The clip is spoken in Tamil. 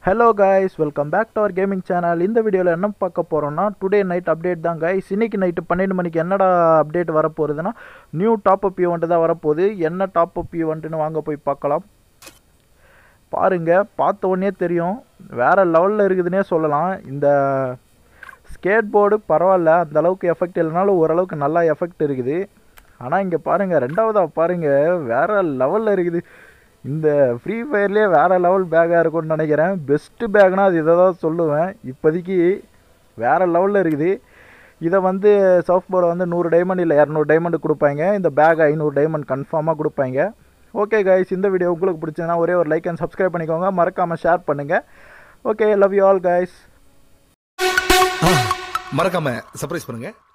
hello guys welcome back to our gaming channel இந்த வீடியோவில் என்ன பார்க்க போகிறோம்னா டுடே நைட் அப்டேட் தான் கைஸ் இன்னைக்கு நைட்டு பன்னெண்டு மணிக்கு என்னடா அப்டேட் வரப்போகுதுன்னா நியூ டாப் அப் ஈவெண்ட் தான் வரப்போகுது என்ன டாப் அப் ஈவெண்ட்டுன்னு வாங்க போய் பார்க்கலாம் பாருங்க பார்த்த உடனே தெரியும் வேறு லெவலில் இருக்குதுன்னே சொல்லலாம் இந்த ஸ்கேட் போர்டு பரவாயில்ல அந்த அளவுக்கு எஃபெக்ட் இல்லைனாலும் ஓரளவுக்கு நல்லா எஃபெக்ட் இருக்குது ஆனால் இங்கே பாருங்கள் ரெண்டாவதாக பாருங்கள் வேறு லெவலில் இருக்குது இந்த ஃப்ரீ ஃபயர்லேயே வேறு லெவல் பேக்காக இருக்கும்னு நினைக்கிறேன் பெஸ்ட்டு பேக்னா அது இதை தான் சொல்லுவேன் இப்போதைக்கு வேறு லெவலில் இருக்குது இதை வந்து சர்ஃப் போர்டை வந்து நூறு டைமண்ட் இல்லை இரநூறு டைமண்ட் கொடுப்பாங்க இந்த பேக் ஐநூறு டைமண்ட் கன்ஃபார்மாக கொடுப்பாங்க ஓகே கைஸ் இந்த வீடியோ உங்களுக்கு பிடிச்சதுன்னா ஒரே ஒரு லைக் அண்ட் சப்ஸ்கிரைப் பண்ணிக்கோங்க மறக்காமல் ஷேர் பண்ணுங்கள் okay love you all guys மறக்காம சர்ப்ரைஸ் பண்ணுங்க